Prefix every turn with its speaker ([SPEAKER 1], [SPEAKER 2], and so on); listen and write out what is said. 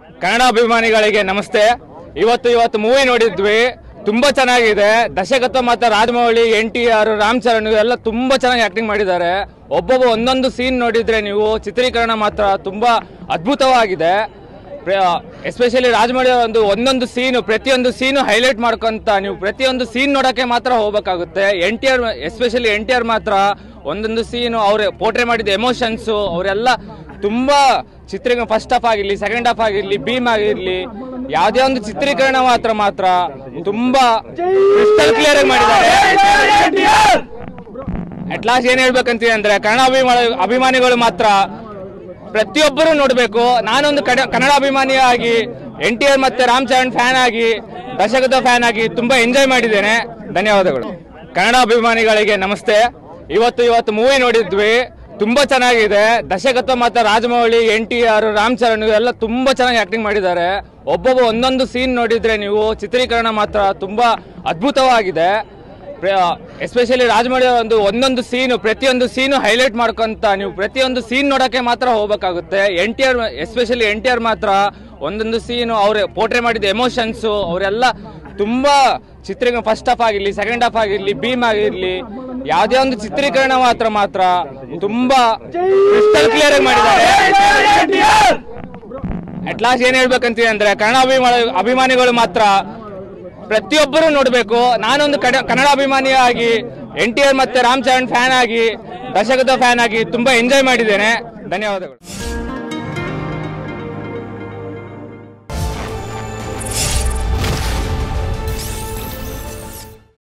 [SPEAKER 1] ಕನ್ನಡ ಅಭಿಮಾನಿಗಳಿಗೆ ನಮಸ್ತೆ ಇವತ್ತು ಇವತ್ತು ಮೂವಿ ನೋಡಿದ್ವಿ ತುಂಬಾ ಚೆನ್ನಾಗಿದೆ ದಶಕತ್ವ ಮತ್ತು Rajamouli N T R Ram Charan ಎಲ್ಲ ತುಂಬಾ ಚೆನ್ನಾಗಿ ಆಕ್ಟಿಂಗ್ ಮಾಡಿದ್ದಾರೆ ಒಬ್ಬೊಬ್ಬ ಒಂದೊಂದು ಸೀನ್ ನೋಡಿದ್ರೆ ನೀವು ಚಿತ್ರೀಕರಣ ಮಾತ್ರ ತುಂಬಾ ಅದ್ಭುತವಾಗಿದೆ ಎಸ್ಪೆಷಲಿ ರಾಜಮೌಳಿ ಅವರ ಒಂದು ಒಂದೊಂದು ಸೀನು ಪ್ರತಿಯೊಂದು ಸೀನು ಹೈಲೈಟ್ ಮಾಡ್ಕೊಂತ ನೀವು ಪ್ರತಿಯೊಂದು ಸೀನ್ ನೋಡಕ್ಕೆ ಮಾತ್ರ ಹೋಗ್ಬೇಕಾಗುತ್ತೆ N T R especially N T R ಮಾತ್ರ ಒಂದೊಂದು ಸೀನು ಅವ್ರು ಪೋಟ್ರೆ ಮಾಡಿದ ಎಮೋಷನ್ಸು ಅವರೆಲ್ಲ ತುಂಬಾ ಚಿತ್ರೀಕರಣ ಫಸ್ಟ್ ಹಾಫ್ ಆಗಿರ್ಲಿ ಸೆಕೆಂಡ್ ಹಾಫ್ ಆಗಿರ್ಲಿ ಭೀಮ್ ಆಗಿರ್ಲಿ ಯಾವುದೇ ಒಂದು ಚಿತ್ರೀಕರಣ ಮಾತ್ರ ಮಾತ್ರ ತುಂಬಾ ಕ್ರಿಸ್ಟಲ್ ಕ್ಲಿಯರ್ ಆಗಿ ಮಾಡಿದ್ದಾರೆ ಅಟ್ ಲಾಸ್ಟ್ ಏನ್ ಹೇಳ್ಬೇಕಂತೀನಿ ಅಂದ್ರೆ ಕನ್ನಡ ಅಭಿಮಾನಿ ಅಭಿಮಾನಿಗಳು ಮಾತ್ರ ಪ್ರತಿಯೊಬ್ಬರು ನೋಡಬೇಕು ನಾನೊಂದು ಕಡ- ಕನ್ನಡ ಅಭಿಮಾನಿಯಾಗಿ ಎನ್ ಟಿ ಆರ್ ಮತ್ತೆ ರಾಮ್ ಚರಣ್ ಫ್ಯಾನ್ ಆಗಿ ದಶಕದ ಫ್ಯಾನ್ ಆಗಿ ತುಂಬಾ ಎಂಜಾಯ್ ಮಾಡಿದ್ದೇನೆ ಧನ್ಯವಾದಗಳು ಕನ್ನಡ ಅಭಿಮಾನಿಗಳಿಗೆ ನಮಸ್ತೆ ಇವತ್ತು ಇವತ್ತು ಮೂವಿ ನೋಡಿದ್ವಿ ತುಂಬಾ ಚೆನ್ನಾಗಿದೆ ದಶಕತ್ವ ಮತ್ತು Rajamouli N T R Ram Charan ಎಲ್ಲ ತುಂಬಾ ಚೆನ್ನಾಗಿ ಆಕ್ಟಿಂಗ್ ಮಾಡಿದ್ದಾರೆ ಒಬ್ಬೊಬ್ಬ ಒಂದೊಂದು ಸೀನ್ ನೋಡಿದ್ರೆ ನೀವು ಚಿತ್ರೀಕರಣ ಮಾತ್ರ ತುಂಬಾ ಅದ್ಭುತವಾಗಿದೆ ಎಸ್ಪೆಷಲಿ ರಾಜಮೌಳಿ ಅವರ ಒಂದು ಒಂದೊಂದು ಸೀನು ಪ್ರತಿಯೊಂದು ಸೀನು ಹೈಲೈಟ್ ಮಾಡ್ಕೊಂತ ನೀವು ಪ್ರತಿಯೊಂದು ಸೀನ್ ನೋಡಕ್ಕೆ ಮಾತ್ರ ಹೋಗ್ಬೇಕಾಗುತ್ತೆ N T R especially N T R ಮಾತ್ರ ಒಂದೊಂದು ಸೀನು ಅವ್ರು ಪೋಟ್ರೆ ಮಾಡಿದ ಎಮೋಷನ್ಸು ಅವರೆಲ್ಲ ತುಂಬಾ ಚಿತ್ರೀಕರಣ ಫಸ್ಟ್ ಹಾಫ್ ಆಗಿರ್ಲಿ ಸೆಕೆಂಡ್ ಹಾಫ್ ಆಗಿರ್ಲಿ ಭೀಮ್ ಆಗಿರ್ಲಿ ಯಾವುದೇ ಒಂದು ಚಿತ್ರೀಕರಣ ಮಾತ್ರ ಮಾತ್ರ ತುಂಬಾ ಕ್ರಿಸ್ಟಲ್ ಕ್ಲಿಯರ್ ಆಗಿ ಮಾಡಿದ್ದಾರೆ ಅಟ್ ಲಾಸ್ಟ್ ಏನ್ ಹೇಳ್ಬೇಕಂತೀನಿ ಅಂದ್ರೆ ಕನ್ನಡ ಅಭಿಮಾನಿ ಅಭಿಮಾನಿಗಳು ಮಾತ್ರ ಪ್ರತಿಯೊಬ್ಬರು ನೋಡಬೇಕು ನಾನೊಂದು ಕಡ- ಕನ್ನಡ ಅಭಿಮಾನಿಯಾಗಿ ಎನ್ ಟಿ ಆರ್ ಮತ್ತೆ ರಾಮ್ ಚರಣ್ ಫ್ಯಾನ್ ಆಗಿ ದಶಕದ ಫ್ಯಾನ್ ಆಗಿ ತುಂಬಾ ಎಂಜಾಯ್ ಮಾಡಿದ್ದೇನೆ ಧನ್ಯವಾದಗಳು